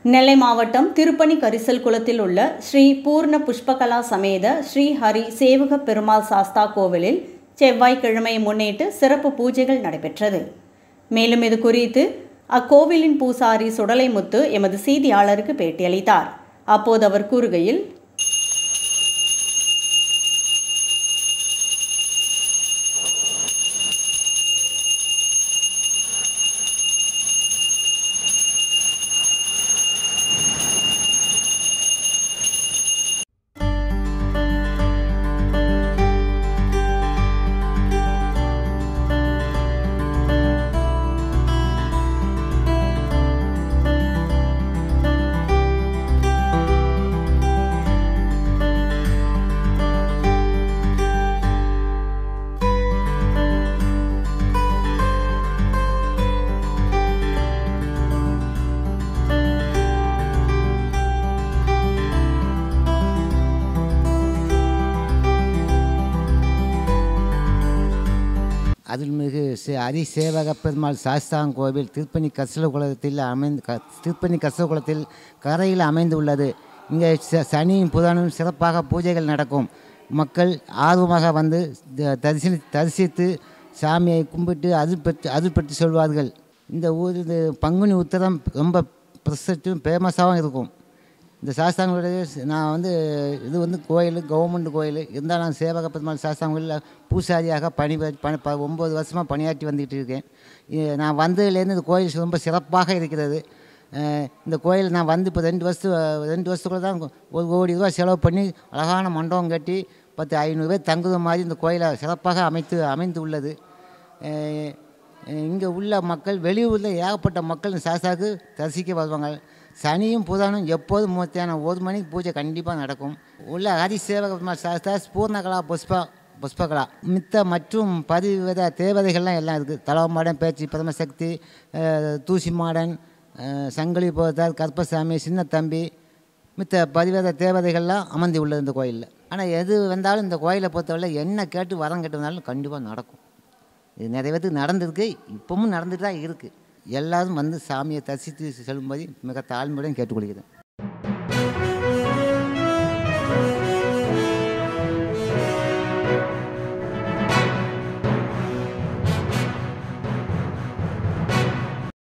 நெல்லை மாவட்டம் திருப்பணி கரிசல் குளத்தில் உள்ள ஸ்ரீ பூர்ண புஷ்பகலா சமேத ஸ்ரீ ஹரி சேவக பெருமாள் சாஸ்தா கோவிலில் செவ்வாய்க்கிழமை முன்னிட்டு சிறப்பு பூஜைகள் நடைபெற்றது மேலும் இது குறித்து அக்கோவிலின் பூசாரி சுடலைமுத்து எமது செய்தியாளருக்கு பேட்டியளித்தார் அப்போது அவர் கூறுகையில் அருள்மிகு ஸ்ரீ ஹரிசேவக பெருமாள் சாஸ்தாங் கோவில் திருப்பணி கசலகுளத்தில் அமைந்து க திருப்பணி கசலகுளத்தில் கரையில் அமைந்துள்ளது இங்கே ச- சனியும் புதனும் சிறப்பாக பூஜைகள் நடக்கும் மக்கள் ஆர்வமாக வந்து த- தரிசனி தரிசித்து சாமியை கும்பிட்டு அருள் பெற்று அருள் பெற்று சொல்வார்கள் இந்த ஊர் இது பங்குனி உத்தரம் ரொம்ப பிரசித்தும் ஃபேமஸாகவும் இருக்கும் இந்த சாஸ்தாங்களுடைய நான் வந்து இது வந்து கோயில் கவர்மெண்ட் கோயில் இருந்தாலும் நான் சேவக பெருமாள் சாஸ்தாங்களில் பூசாரியாக பணி பணி ப ஒம்பது வருஷமாக பணியாற்றி வந்துக்கிட்டு இருக்கேன் இ- நான் வந்ததுலேருந்து இந்த கோயில் ரொம்ப சிறப்பாக இருக்கிறது அஹ் இந்த கோயில் நான் வந்து இப்போ ரெண்டு வருஷம் ரெண்டு வருஷத்துக்குள்ள தான் ஒரு கோடி ரூபா செலவு பண்ணி அழகான மண்டபம் கட்டி பத்து ஐநூறு பேர் தங்குற மாதிரி இந்த கோயிலை சிறப்பாக அமைத்து அமைந்து உள்ளது இங்கே உள்ள மக்கள் வெளியூரில் ஏகப்பட்ட மக்கள் இந்த சாஸ்தாவுக்கு தரிசிக்க வருவாங்க சனியும் புதனும் எப்போதும் மூர்த்தியான ஒரு மணிக்கு பூஜை கண்டிப்பாக நடக்கும் உள்ள ஹரிசேவக பெருமாள் சாஸ்தா பூர்ணகலா புஷ்பா புஷ்பகலா மித்த மற்றும் பதிவித தேவதைகள்லாம் எல்லாம் இருக்குது தலவமாடன் பேச்சு பிரமசக்தி அஹ், தூசி மாடன் அஹ், சங்கிலி போதார் கற்பசாமி சின்ன தம்பி மித்த பதிவேத தேவதைகள்லாம் அமர்ந்து உள்ளது இந்த கோயிலில் ஆனால் எது வந்தாலும் இந்த கோயிலை பொறுத்தவரை என்ன கேட்டு வரம் கேட்டு வந்தாலும் கண்டிப்பாக நடக்கும் இது நிறைய பேத்துக்கு நடந்திருக்கு இப்பவும் நடந்துட்டு தான் இருக்குது எல்லாரும் வந்து சாமியை தரிசித்து செல்லும்படி மிக தாழ்மையுடன் கேட்டுக்கொள்கிறேன்